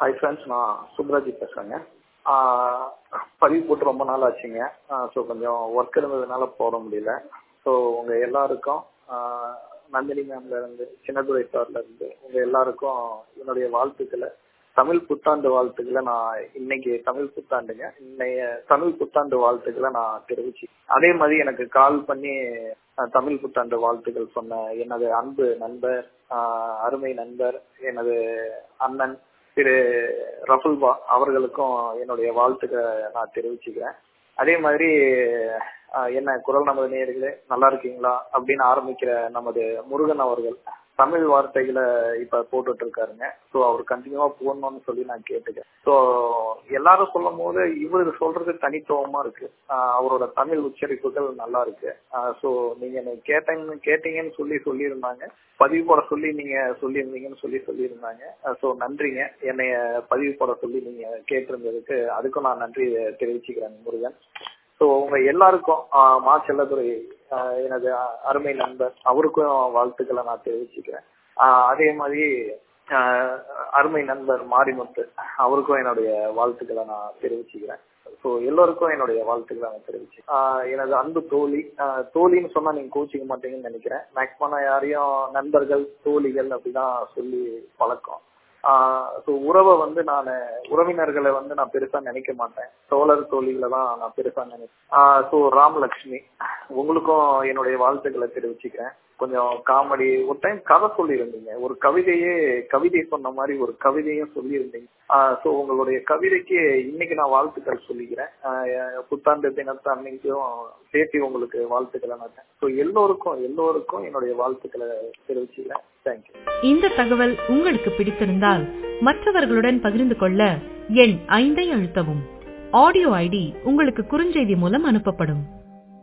hi friends நான் சுப்ராஜி பேசுகிறேங்க பதிவு போட்டு ரொம்ப நாள் ஆச்சுங்க ஸோ கொஞ்சம் ஒர்க் இருந்ததுனால போட முடியல ஸோ உங்கள் எல்லாருக்கும் ஆஹ் நந்தினி மேம்ல இருந்து சின்னதுரை சார்ல இருந்து உங்க எல்லாருக்கும் என்னுடைய வாழ்த்துக்களை தமிழ் புத்தாண்டு வாழ்த்துக்களை நான் இன்னைக்கு தமிழ் புத்தாண்டுங்க இன்னைய தமிழ் புத்தாண்டு வாழ்த்துக்களை நான் தெரிவிச்சு அதே மாதிரி எனக்கு கால் பண்ணி அஹ், தமிழ் புத்தாண்டு வாழ்த்துக்கள் சொன்ன எனது அன்பு நண்பர் ஆஹ், அருமை நண்பர் எனது அண்ணன் திரு ரஃபுல்பா அவர்களுக்கும் என்னுடைய வாழ்த்துக்களை நான் தெரிவிச்சுக்கிறேன் அதே மாதிரி ஆஹ், என்ன குரல் நமது நேயர்களே நல்லா இருக்கீங்களா அப்படின்னு ஆரம்பிக்கிற நமது முருகன் அவர்கள் தமிழ் வார்த்தைகளை இப்ப போட்டுட்டு இருக்காருங்க ஸோ அவர் கண்டினியூவா போடணும்னு சொல்லி நான் கேட்டுக்கேன் ஸோ எல்லாரும் சொல்லும் போது இவர் சொல்றது தனித்துவமா இருக்கு ஆஹ் அவரோட தமிழ் உச்சரிப்புகள் நல்லா இருக்கு ஸோ நீங்க என்னை கேட்டீங்கன்னு கேட்டீங்கன்னு சொல்லி சொல்லியிருந்தாங்க பதிவு போட சொல்லி நீங்க சொல்லியிருந்தீங்கன்னு சொல்லி சொல்லியிருந்தாங்க ஸோ நன்றிங்க என்னைய பதிவு போட சொல்லி நீங்க கேட்டிருந்ததுக்கு அதுக்கும் நான் நன்றி தெரிவிச்சுக்கிறேன் முருகன் ஸோ உங்க எல்லாருக்கும் ஆஹ் மா செல்லதுரை ஆஹ் எனது அருமை நண்பர் அவருக்கும் வாழ்த்துக்களை நான் தெரிவிச்சுக்கிறேன் ஆஹ் அதே மாதிரி ஆஹ் அருமை நண்பர் மாரிமுத்து அவருக்கும் என்னுடைய வாழ்த்துக்களை நான் தெரிவிச்சுக்கிறேன் ஸோ எல்லோருக்கும் என்னுடைய வாழ்த்துக்களை நான் தெரிவிச்சு ஆஹ் எனது அன்பு தோழி ஆஹ் தோழின்னு சொன்னா நீங்க கோச்சிக்க மாட்டீங்கன்னு நினைக்கிறேன் மேக்ஸிமம் நான் யாரையும் நண்பர்கள் தோழிகள் அப்படிதான் சொல்லி பழக்கம் ஸோ உறவை வந்து நான் உறவினர்களை வந்து நான் பெருசா நினைக்க மாட்டேன் தோழர் தோழிகளை தான் நான் பெருசா நினைப்பேன் ஸோ ராமலட்சுமி உங்களுக்கும் என்னுடைய வாழ்த்துக்களை தெரிவிச்சுக்கிறேன் கொஞ்சம் காமெடி ஒரு டைம் கதை சொல்லியிருந்தீங்க ஒரு கவிதையே கவிதை சொன்ன மாதிரி ஒரு கவிதையும் சொல்லியிருந்தீங்க ஸோ உங்களுடைய கவிதைக்கு இன்னைக்கு நான் வாழ்த்துக்கள் சொல்லிக்கிறேன் ஆஹ் புத்தாண்டு தினத்து அன்னைக்கும் சேர்த்து உங்களுக்கு வாழ்த்துக்களை நான் ஸோ எல்லோருக்கும் எல்லோருக்கும் என்னுடைய வாழ்த்துக்களை தெரிவிச்சுக்கிறேன் தேங்க்யூ இந்த தகவல் உங்களுக்கு பிடித்திருந்தால் மற்றவர்களுடன் பகிர்ந்து கொள்ள எண் ஐந்தை அழுத்தவும் ஆடியோ ஐடி உங்களுக்கு குறுஞ்செய்தி மூலம் அனுப்பப்படும்